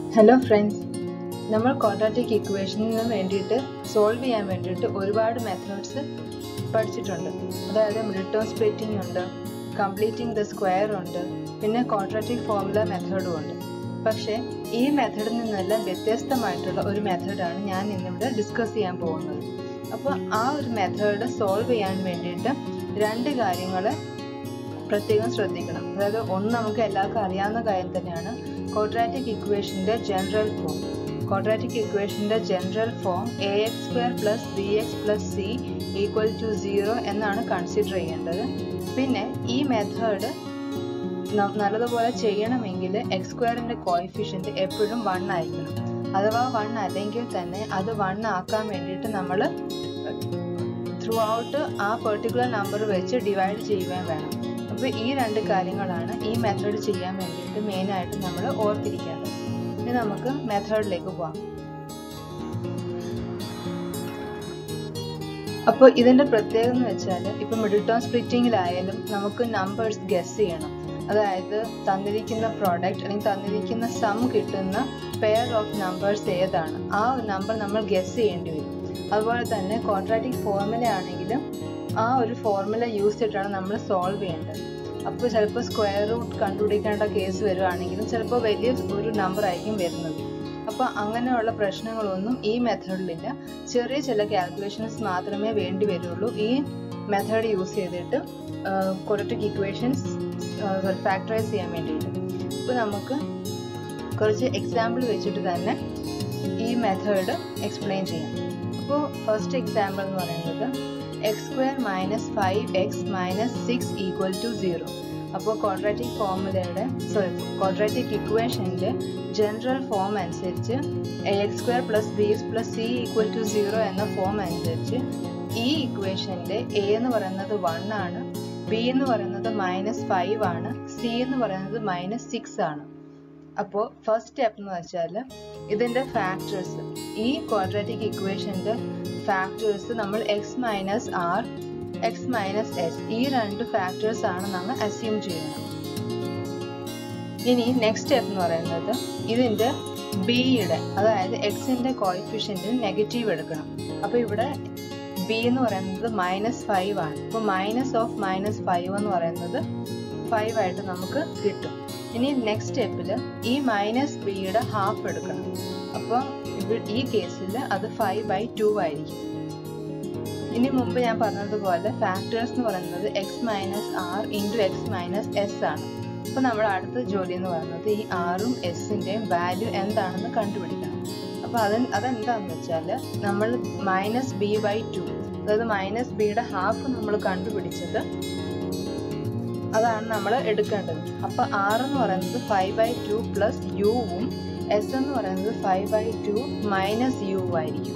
hello friends നമ്മൾ quadratic ഇക്വേഷന് വേണ്ടിയിട്ട് സോൾവ് ചെയ്യാൻ വേണ്ടിയിട്ട് ഒരുപാട് മെത്തേഡ്സ് പഠിച്ചിട്ടുണ്ട് അതായത് മിഡിൽ സ്പ്ലിറ്റിംഗ് ഉണ്ട് കംപ്ലീറ്റിംഗ് ദ സ്ക്വയർ ഉണ്ട് പിന്നെ ക്വാഡ്രാറ്റിക് ഫോർമുല മെത്തേഡും ഉണ്ട് പക്ഷേ ഈ മെത്തേഡിൽ നിന്നെല്ലാം വ്യത്യസ്തമായിട്ടുള്ള ഒരു മെത്തേഡാണ് ഞാൻ ഇന്നിവിടെ ഡിസ്കസ് ചെയ്യാൻ പോകുന്നത് അപ്പോൾ ആ ഒരു മെത്തേഡ് സോൾവ് ചെയ്യാൻ വേണ്ടിയിട്ട് രണ്ട് കാര്യങ്ങൾ പ്രത്യേകം ശ്രദ്ധിക്കണം അതായത് ഒന്ന് നമുക്ക് എല്ലാവർക്കും അറിയാവുന്ന കാര്യം തന്നെയാണ് ക്വാഡ്രാറ്റിക് ഇക്വേഷൻ്റെ ജനറൽ ഫോം ക്വാഡ്രാറ്റിക് ഇക്വേഷൻ്റെ general form A X square plus B X plus C equal to zero എന്നാണ് കൺസിഡർ ചെയ്യേണ്ടത് പിന്നെ ഈ മെത്തേഡ് നല്ലതുപോലെ ചെയ്യണമെങ്കിൽ എക്സ് സ്ക്വയറിൻ്റെ കോയിഫിഷ്യൻറ്റ് എപ്പോഴും വൺ ആയിരിക്കണം അഥവാ വൺ അല്ലെങ്കിൽ തന്നെ അത് വൺ ആക്കാൻ വേണ്ടിയിട്ട് നമ്മൾ ത്രൂ ഔട്ട് ആ പെർട്ടിക്കുലർ നമ്പർ വെച്ച് ഡിവൈഡ് ചെയ്യുകയും വേണം അപ്പോൾ ഈ രണ്ട് കാര്യങ്ങളാണ് ഈ മെത്തേഡ് ചെയ്യാൻ വേണ്ടിയിട്ട് മെയിനായിട്ട് നമ്മൾ ഓർത്തിരിക്കേണ്ടത് ഇനി നമുക്ക് മെത്തേഡിലേക്ക് പോവാം അപ്പോൾ ഇതിൻ്റെ പ്രത്യേകത എന്ന് വെച്ചാൽ ഇപ്പോൾ മിഡിൽ ടേം സ്പ്ലിറ്റിങ്ങിലായാലും നമുക്ക് നമ്പേഴ്സ് ഗസ് ചെയ്യണം അതായത് തന്നിരിക്കുന്ന പ്രോഡക്റ്റ് അല്ലെങ്കിൽ തന്നിരിക്കുന്ന സം കിട്ടുന്ന പെയർ ഓഫ് നമ്പേഴ്സ് ഏതാണ് ആ ഒരു നമ്പർ നമ്മൾ ഗസ് ചെയ്യേണ്ടി വരും അതുപോലെ തന്നെ ക്വാഡ്രാറ്റിക് ഫോർമുല ആണെങ്കിലും ആ ഒരു ഫോർമുല യൂസ് ചെയ്തിട്ടാണ് നമ്മൾ സോൾവ് ചെയ്യേണ്ടത് അപ്പോൾ ചിലപ്പോൾ സ്ക്വയർ റൂട്ട് കണ്ടുപിടിക്കേണ്ട കേസ് വരുവാണെങ്കിലും ചിലപ്പോൾ വലിയ ഒരു നമ്പർ ആയിരിക്കും വരുന്നത് അപ്പോൾ അങ്ങനെയുള്ള പ്രശ്നങ്ങളൊന്നും ഈ മെത്തേഡിലില്ല ചെറിയ ചില കാൽക്കുലേഷൻസ് മാത്രമേ വേണ്ടി വരുള്ളൂ ഈ മെത്തേഡ് യൂസ് ചെയ്തിട്ട് ക്വാഡ്രാറ്റിക് ഇക്വേഷൻസ് സോറി ഫാക്ടറൈസ് ചെയ്യാൻ വേണ്ടിയിട്ട് അപ്പോൾ നമുക്ക് കുറച്ച് എക്സാമ്പിൾ വെച്ചിട്ട് തന്നെ ഈ മെത്തേഡ് എക്സ്പ്ലെയിൻ ചെയ്യാം അപ്പോൾ ഫസ്റ്റ് എക്സാമ്പിൾ എന്ന് പറയുന്നത് X square minus five X minus six equal to zero അപ്പോൾ ക്വാഡ്രാറ്റിക് ഫോർമുലയുടെ സോറി ക്വാഡ്രാറ്റിക് ഇക്വേഷൻ്റെ ജനറൽ ഫോം അനുസരിച്ച് A X square plus B X plus C equal to zero എന്ന ഫോം അനുസരിച്ച് ഈ ഇക്വേഷൻ്റെ എ എന്ന് പറയുന്നത് വൺ ആണ് ബി എന്ന് പറയുന്നത് മൈനസ് ഫൈവ് ആണ് സി എന്ന് പറയുന്നത് മൈനസ് സിക്സ് ആണ് അപ്പോൾ ഫസ്റ്റ് സ്റ്റെപ്പ് എന്ന് വെച്ചാൽ ഇതിൻ്റെ ഫാക്ടേഴ്സ് ഈ ക്വാഡ്രാറ്റിക് ഇക്വേഷൻ്റെ ഫാക്ടേഴ്സ് നമ്മൾ X minus R X minus S ഈ രണ്ട് ഫാക്ടേഴ്സ് ആണ് നമ്മൾ അസ്യൂം ചെയ്യുന്നത് ഇനി നെക്സ്റ്റ് സ്റ്റെപ്പ് എന്ന് പറയുന്നത് ഇതിൻ്റെ ബിയുടെ അതായത് എക്സിൻ്റെ കോയിഫിഷ്യൻറ്റിന് നെഗറ്റീവ് എടുക്കണം അപ്പോൾ ഇവിടെ ബി എന്ന് പറയുന്നത് മൈനസ് ഫൈവ് ആണ് അപ്പോൾ മൈനസ് ഓഫ് മൈനസ് ഫൈവ് എന്ന് പറയുന്നത് ഫൈവ് ആയിട്ട് നമുക്ക് കിട്ടും ഇനി നെക്സ്റ്റ് സ്റ്റെപ്പിൽ ഈ മൈനസ് ബിയുടെ ഹാഫ് എടുക്കണം അപ്പോൾ ഈ കേസിൽ അത് ഫൈവ് ബൈ ടു ആയിരിക്കും ഇനി മുമ്പ് ഞാൻ പറഞ്ഞതുപോലെ ഫാക്ടേഴ്സ് എന്ന് പറയുന്നത് X minus R into X minus S ആണ് അപ്പോൾ നമ്മൾ അടുത്ത ജോലി എന്ന് പറയുന്നത് ഈ ആറും എസിൻ്റെയും വാല്യൂ എന്താണെന്ന് കണ്ടുപിടിക്കണം അപ്പോൾ അത് അതെന്താണെന്ന് വെച്ചാൽ നമ്മൾ മൈനസ് ബി ബൈ ടു അതായത് മൈനസ് ബിയുടെ ഹാഫ് നമ്മൾ കണ്ടുപിടിച്ചത് അതാണ് നമ്മൾ എടുക്കേണ്ടത് അപ്പോൾ ആർ എന്ന് പറയുന്നത് ഫൈവ് ബൈ ടു പ്ലസ് യുവും എസ് എന്ന് പറയുന്നത് five by two minus U ആയിരിക്കും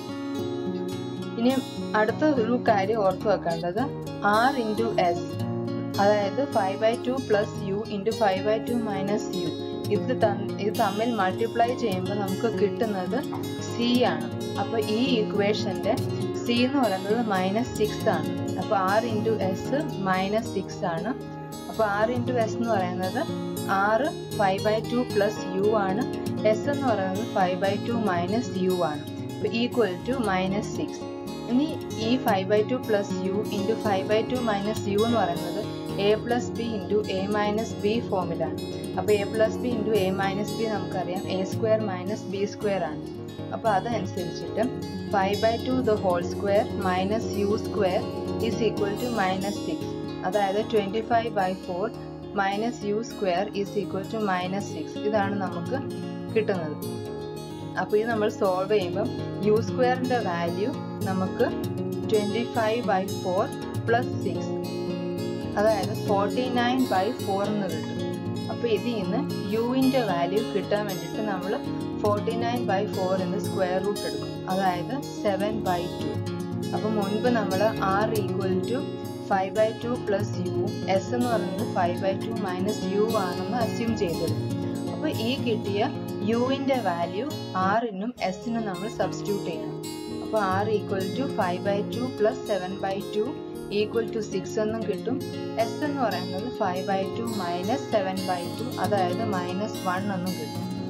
ഇനി അടുത്ത ഒരു കാര്യം ഓർത്തു വെക്കേണ്ടത് ആർ ഇൻറ്റു എസ് അതായത് five by two plus U into five by two minus U ഇത് ഇത് തമ്മിൽ മൾട്ടിപ്ലൈ ചെയ്യുമ്പോൾ നമുക്ക് കിട്ടുന്നത് സി ആണ് അപ്പോൾ ഈ ഇക്വേഷൻ്റെ സി എന്ന് പറയുന്നത് മൈനസ് സിക്സ് ആണ് അപ്പോൾ R into S minus six ആണ് അപ്പോൾ ആർ ഇൻറ്റു എസ് എന്ന് പറയുന്നത് ആറ് five by two plus U ആണ് എസ് എന്ന് പറയുന്നത് five by two minus U ആണ് അപ്പോൾ ഈക്വൽ ടു മൈനസ് സിക്സ് ഇനി ഈ five by two plus U into five by two minus U എന്ന് പറയുന്നത് A plus B into A minus B ഫോമിലാണ് അപ്പോൾ A plus B into A minus B നമുക്കറിയാം A square minus B square ആണ് അപ്പോൾ അതനുസരിച്ചിട്ട് five by two the whole square minus U square is equal to minus six അതായത് twenty five by four minus U square is equal to minus six ഇതാണ് നമുക്ക് കിട്ടുന്നത് അപ്പോൾ ഇത് നമ്മൾ സോൾവ് ചെയ്യുമ്പം യു സ്ക്വയറിൻ്റെ വാല്യൂ നമുക്ക് twenty five by four plus six അതായത് ഫോർട്ടി നയൻ ബൈ ഫോർ എന്ന് കിട്ടും അപ്പോൾ ഇതിൽ നിന്ന് യുവിൻ്റെ വാല്യൂ കിട്ടാൻ വേണ്ടിയിട്ട് നമ്മൾ ഫോർട്ടി നയൻ ബൈ ഫോർ എന്ന് സ്ക്വയർ റൂട്ട് എടുക്കും അതായത് സെവൻ ബൈ ടു അപ്പോൾ മുൻപ് നമ്മൾ R equal to five by two plus U S എന്ന് പറയുന്നത് five by two minus U ആണെന്ന് അസ്യൂം ചെയ്തത് അപ്പോൾ ഈ കിട്ടിയ യുവിൻ്റെ വാല്യൂ ആറിനും എസിനും നമ്മൾ സബ്സ്റ്റിറ്റ്യൂട്ട് ചെയ്യണം അപ്പോൾ R equal to five by two plus seven by two equal to six എന്നും കിട്ടും എസ് എന്ന് പറയുന്നത് five by two minus seven by two അതായത് മൈനസ് വൺ എന്നും കിട്ടും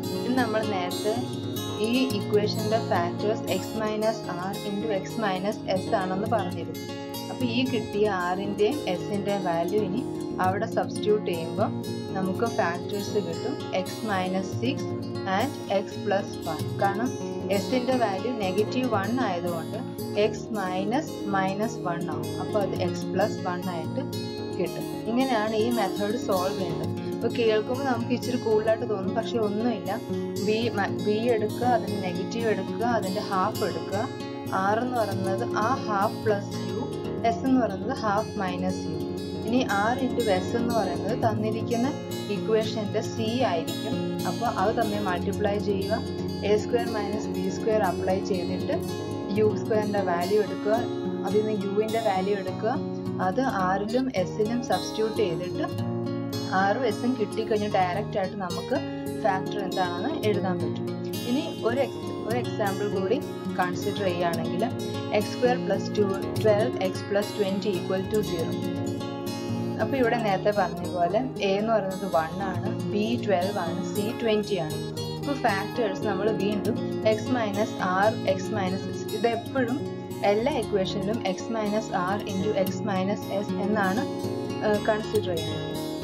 ഇനി നമ്മൾ നേരത്തെ ഈ ഇക്വേഷൻ്റെ factors X minus R into X minus S ആണെന്ന് പറഞ്ഞിരുന്നു അപ്പോൾ ഈ കിട്ടിയ ആറിൻ്റെയും എസിൻ്റെയും വാല്യൂ ഇനി അവിടെ സബ്സ്റ്റിറ്റ്യൂട്ട് ചെയ്യുമ്പോൾ നമുക്ക് ഫാക്ടേഴ്സ് കിട്ടും X minus six and X plus one കാരണം എസിൻ്റെ വാല്യൂ നെഗറ്റീവ് വൺ ആയതുകൊണ്ട് എക്സ് മൈനസ് മൈനസ് വൺ ആവും അപ്പോൾ അത് എക്സ് പ്ലസ് വൺ ആയിട്ട് കിട്ടും ഇങ്ങനെയാണ് ഈ മെത്തേഡ് സോൾവ് ചെയ്യേണ്ടത് ഇപ്പോൾ കേൾക്കുമ്പോൾ നമുക്ക് ഇച്ചിരി കൂടുതലായിട്ട് തോന്നും പക്ഷെ ഒന്നുമില്ല ബി ബി എടുക്കുക അതിൻ്റെ നെഗറ്റീവ് എടുക്കുക അതിൻ്റെ ഹാഫ് എടുക്കുക ആർ എന്ന് പറയുന്നത് ആ ഹാഫ് പ്ലസ് യു എസ് എന്ന് പറയുന്നത് ഹാഫ് മൈനസ് യു ഇനി ആർ ഇൻറ്റു എസ് എന്ന് പറയുന്നത് തന്നിരിക്കുന്ന ഇക്വേഷൻ്റെ സി ആയിരിക്കും അപ്പോൾ അത് തമ്മിൽ മൾട്ടിപ്ലൈ ചെയ്യുക A square minus B square apply ചെയ്തിട്ട് യു സ്ക്വയറിൻ്റെ വാല്യൂ എടുക്കുക അതിൽ നിന്ന് യുവിൻ്റെ വാല്യൂ എടുക്കുക അത് ആറിലും എസിലും സബ്സ്റ്റിറ്റ്യൂട്ട് ചെയ്തിട്ട് ആറും എസും കിട്ടിക്കഴിഞ്ഞാൽ ഡയറക്റ്റ് ആയിട്ട് നമുക്ക് ഫാക്ടർ എന്താണെന്ന് എഴുതാൻ പറ്റും ഇനി ഒരു എക്സ് ഒരു എക്സാമ്പിൾ കൂടി കൺസിഡർ ചെയ്യുകയാണെങ്കിൽ X square plus two twelve X plus twenty equal to zero അപ്പോൾ ഇവിടെ നേരത്തെ പറഞ്ഞ പോലെ എ എന്ന് പറയുന്നത് വൺ ആണ് ബി ട്വൽവ് ആണ് സി ട്വൻറ്റി ആണ് അപ്പോൾ ഫാക്ടേഴ്സ് നമ്മൾ വീണ്ടും X minus R X minus S ഇത് എപ്പോഴും എല്ലാ ഇക്വേഷനിലും X minus R into X minus S എന്നാണ് കൺസിഡർ ചെയ്യുന്നത്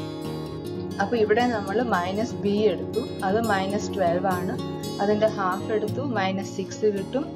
അപ്പോൾ ഇവിടെ നമ്മൾ മൈനസ് ബി എടുത്തു അത് മൈനസ് ട്വൽവ് ആണ് അതിൻ്റെ ഹാഫ് എടുത്തു മൈനസ് സിക്സ് കിട്ടും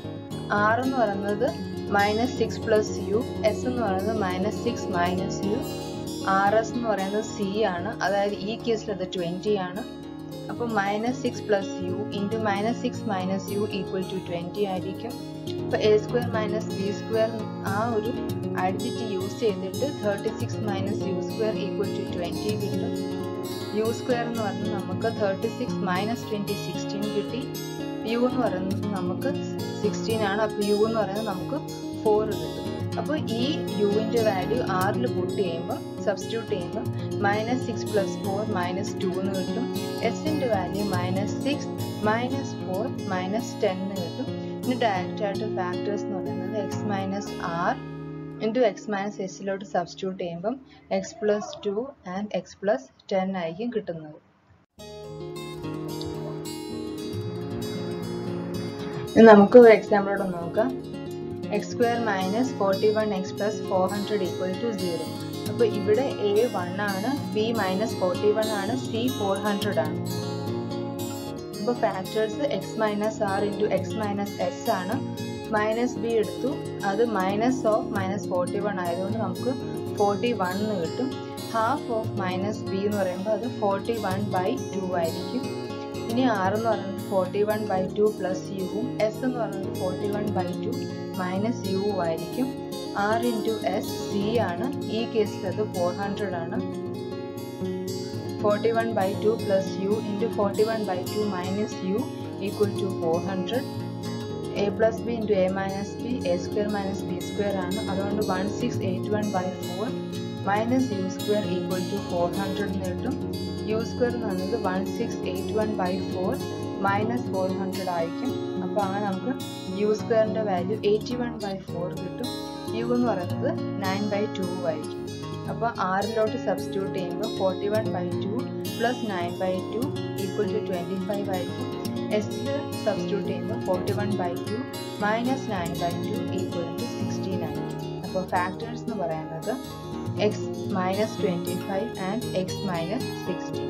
ആർ എന്ന് പറയുന്നത് minus six plus U S എന്ന് പറയുന്നത് minus six minus U R S എന്ന് പറയുന്നത് സി ആണ് അതായത് ഈ കേസിൽ അത് ട്വൻറ്റി ആണ് അപ്പോൾ minus six plus U into minus six minus u equal to twenty ആയിരിക്കും അപ്പോൾ a square minus B square ആ ഒരു ഐഡൻറ്റിറ്റി യൂസ് ചെയ്തിട്ട് thirty six minus U square equal to twenty കിട്ടും യു സ്ക്വയർ എന്ന് പറഞ്ഞാൽ നമുക്ക് thirty six minus twenty sixteen കിട്ടി യു എന്ന് പറയുന്നത് നമുക്ക് സിക്സ്റ്റീൻ ആണ് അപ്പോൾ യു എന്ന് പറയുന്നത് നമുക്ക് ഫോർ കിട്ടും അപ്പോൾ ഈ യുവിൻ്റെ വാല്യൂ ആറിൽ പുട്ട് ചെയ്യുമ്പോൾ സബ്സ്റ്റിറ്റ്യൂട്ട് ചെയ്യുമ്പോൾ minus six plus four minus two എന്ന് കിട്ടും എസിൻ്റെ value minus six minus four minus ten എന്ന് കിട്ടും ഇനി ഡയറക്റ്റ് ആയിട്ട് ഫാക്ടേഴ്സ് എന്ന് പറയുന്നത് X minus R into X minus എസിലോട്ട് സബ്സ്റ്റിറ്റ്യൂട്ട് ചെയ്യുമ്പം x plus two and X plus ten ആയിരിക്കും കിട്ടുന്നത് ഇനി നമുക്ക് ഒരു എക്സാമ്പിളോട് നോക്കാം x square minus forty one x plus four hundred equal to zero അപ്പോൾ ഇവിടെ എ വൺ ആണ് ബി മൈനസ് ഫോർട്ടി വൺ ആണ് സി ഫോർ ഹൺഡ്രഡ് ആണ് അപ്പോൾ factors X minus R into X minus S ആണ് മൈനസ് ബി എടുത്തു അത് minus of minus forty one ആയതുകൊണ്ട് നമുക്ക് ഫോർട്ടി വൺ എന്ന് കിട്ടും ഹാഫ് ഓഫ് മൈനസ് ബി എന്ന് പറയുമ്പോൾ അത് ഫോർട്ടി വൺ ബൈ ടു ആയിരിക്കും ഇനി ആർ എന്ന് പറയുന്നത് forty one by two plus യുവും എസ് എന്ന് പറയുന്നത് forty one by two minus U ആയിരിക്കും ആർ ഇൻറ്റു എസ് സി ആണ് ഈ കേസിൽ അത് ഫോർ ഹൺഡ്രഡ് ആണ് forty one by two plus U into forty one by two minus u equal to four hundred a plus B into A minus b a square minus B square ആണ് അതുകൊണ്ട് one six eight one by four minus U square equal to four hundred എന്ന് കിട്ടും u square എന്ന് പറയുന്നത് one six eight one by four minus four hundred ആയിരിക്കും അപ്പോൾ അങ്ങനെ നമുക്ക് യു സ്ക്വയറിൻ്റെ value eighty one by four കിട്ടും യു എന്ന് പറയുന്നത് നയൻ ബൈ ടു ആയിരിക്കും അപ്പോൾ ആറിലോട്ട് സബ്സ്റ്റിറ്റ്യൂട്ട് ചെയ്യുമ്പോൾ forty one by two plus nine by two equal to twenty five ആയിരിക്കും എസിൽ സബ്സ്റ്റിറ്റ്യൂട്ട് ചെയ്യുമ്പോൾ forty one by two minus nine by two equal to sixteen ആയിരിക്കും അപ്പോൾ ഫാക്ടേഴ്സ് എന്ന് പറയുന്നത് X minus twenty five and x minus sixteen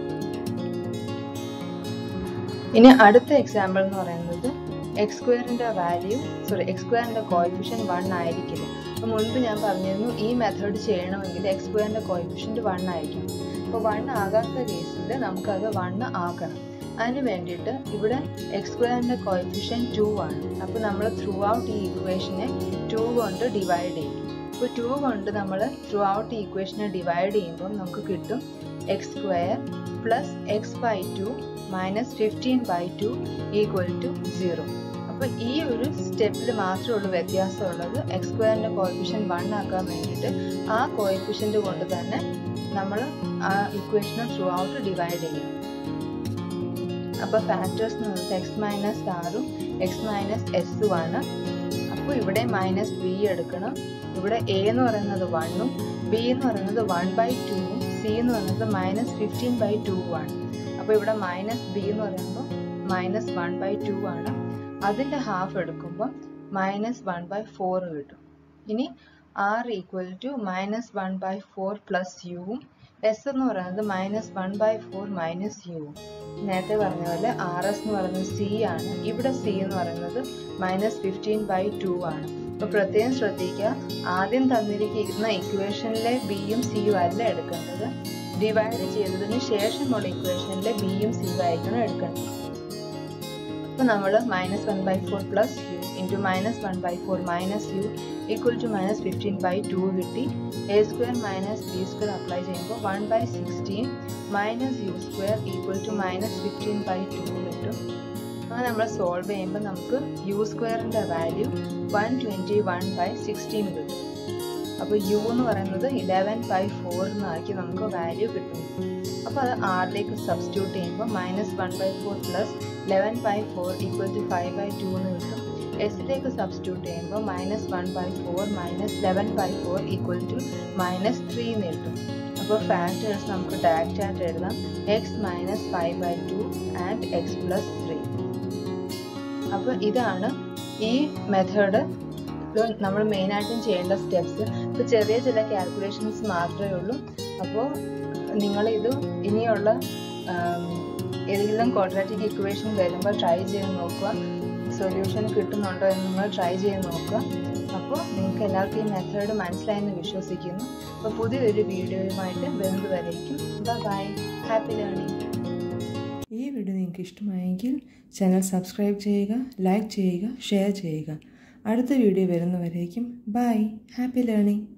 ഇനി അടുത്ത example എന്ന് പറയുന്നത് എക്സ് സ്ക്വയറിൻ്റെ വാല്യൂ സോറി എക്സ് സ്ക്വയറിൻ്റെ കോയിഫിഷ്യൻ വൺ ആയിരിക്കില്ല അപ്പോൾ മുൻപ് ഞാൻ പറഞ്ഞിരുന്നു ഈ മെത്തേഡ് ചെയ്യണമെങ്കിൽ എക്സ് സ്ക്വയറിൻ്റെ കോയിഫിഷ്യൻ്റ് വൺ ആയിരിക്കും അപ്പോൾ വൺ ആകാത്ത കേസിൽ നമുക്കത് വൺ ആക്കണം അതിന് വേണ്ടിയിട്ട് ഇവിടെ എക്സ് സ്ക്വയറിൻ്റെ കോയിഫിഷ്യൻ ടു ആണ് അപ്പോൾ നമ്മൾ ത്രൂ ഔട്ട് ഈ ഇക്വേഷനെ ടു കൊണ്ട് ഡിവൈഡ് ചെയ്യും അപ്പോൾ ടു കൊണ്ട് നമ്മൾ ത്രൂ ഔട്ട് ഈ ഇക്വേഷനെ ഡിവൈഡ് ചെയ്യുമ്പോൾ നമുക്ക് കിട്ടും x square plus x by two minus fifteen by two equal to zero അപ്പോൾ ഈ ഒരു സ്റ്റെപ്പിൽ മാത്രമേ ഉള്ളൂ വ്യത്യാസമുള്ളത് എക്സ് സ്ക്വയറിൻ്റെ കോയിഫിഷ്യൻ വൺ ആക്കാൻ വേണ്ടിയിട്ട് ആ കോയിഫിഷ്യൻ്റ് കൊണ്ട് തന്നെ നമ്മൾ ആ ഇക്വേഷനെ ത്രൂ ഔട്ട് ഡിവൈഡ് ചെയ്യും അപ്പോൾ ഫാക്ടേഴ്സ് എന്ന് പറയുന്നത് എക്സ് മൈനസ് ആറും എക്സ് മൈനസ് എസും ആണ് അപ്പോൾ ഇവിടെ മൈനസ് ബി എടുക്കണം ഇവിടെ എ എന്ന് പറയുന്നത് വണ്ണും ബി എന്ന് പറയുന്നത് വൺ ബൈ ടൂവും സി എന്ന് പറയുന്നത് മൈനസ് ഫിഫ്റ്റീൻ ബൈ ടു ആണ് അപ്പോൾ ഇവിടെ മൈനസ് ബി എന്ന് പറയുമ്പോൾ മൈനസ് വൺ ബൈ ടു ആണ് അതിൻ്റെ ഹാഫ് എടുക്കുമ്പോൾ മൈനസ് വൺ ബൈ ഫോർ കിട്ടും ഇനി r equal to minus one by four plus യുവും എസ് എന്ന് പറയുന്നത് minus one by four minus യുവും നേരത്തെ പറഞ്ഞ പോലെ ആർ എസ് എന്ന് പറയുന്നത് സി ആണ് ഇവിടെ സി എന്ന് പറയുന്നത് മൈനസ് ഫിഫ്റ്റീൻ ബൈ ടു ആണ് അപ്പോൾ പ്രത്യേകം ശ്രദ്ധിക്കുക ആദ്യം തന്നിരിക്കുന്ന ഇക്വേഷനിലെ ബിയും സിയും അല്ല എടുക്കേണ്ടത് ഡിവൈഡ് ചെയ്തതിന് ശേഷമുള്ള ഇക്വേഷനിലെ ബിയും സിയും ആയിരിക്കണം എടുക്കേണ്ടത് അപ്പോൾ നമ്മൾ minus one by four plus U into minus one by four minus u equal to minus fifteen by two കിട്ടി a square minus B square apply ചെയ്യുമ്പോൾ one by sixteen minus U square equal to minus fifteen by two കിട്ടും അങ്ങനെ നമ്മൾ solve ചെയ്യുമ്പോൾ നമുക്ക് u സ്ക്വയറിൻ്റെ value one twenty one by sixteen കിട്ടും അപ്പോൾ യു എന്ന് പറയുന്നത് ഇലവൻ ബൈ ഫോർ എന്നാക്കി നമുക്ക് വാല്യൂ കിട്ടും അപ്പോൾ അത് ആറിലേക്ക് സബ്സ്റ്റിറ്റ്യൂട്ട് ചെയ്യുമ്പോൾ minus one by four plus eleven by four equal to five by two എന്ന് കിട്ടും എസിലേക്ക് സബ്സ്റ്റിറ്റ്യൂട്ട് ചെയ്യുമ്പോൾ minus one by four minus eleven by four equal to minus three എന്ന് കിട്ടും അപ്പോൾ ഫാക്ടേഴ്സ് നമുക്ക് ഡയറക്റ്റ് ആയിട്ട് എഴുതാം x minus five by two and X plus three അപ്പോൾ ഇതാണ് ഈ മെത്തേഡ് നമ്മൾ മെയിനായിട്ടും ചെയ്യേണ്ട സ്റ്റെപ്സ് ഇപ്പോൾ ചെറിയ ചില കാൽക്കുലേഷൻസ് മാത്രമേ ഉള്ളൂ അപ്പോൾ നിങ്ങളിത് ഇനിയുള്ള ഏതെങ്കിലും ക്വാഡ്രാറ്റിക് ഇക്വേഷൻ വരുമ്പോൾ ട്രൈ ചെയ്ത് നോക്കുക സൊല്യൂഷൻ കിട്ടുന്നുണ്ടോ എന്ന് നിങ്ങൾ ട്രൈ ചെയ്ത് നോക്കുക അപ്പോൾ നിങ്ങൾക്ക് എല്ലാവർക്കും ഈ മെത്തേഡ് മനസ്സിലായെന്ന് വിശ്വസിക്കുന്നു അപ്പോൾ പുതിയൊരു വീഡിയോയുമായിട്ട് വരുന്നത് വരേക്കും ബൈ ഹാപ്പി ലേണിംഗ് ഈ വീഡിയോ നിങ്ങൾക്ക് ഇഷ്ടമായെങ്കിൽ ചാനൽ സബ്സ്ക്രൈബ് ചെയ്യുക ലൈക്ക് ചെയ്യുക ഷെയർ ചെയ്യുക അടുത്ത വീഡിയോ വരുന്നവരേക്കും ബൈ ഹാപ്പി ലേണിംഗ്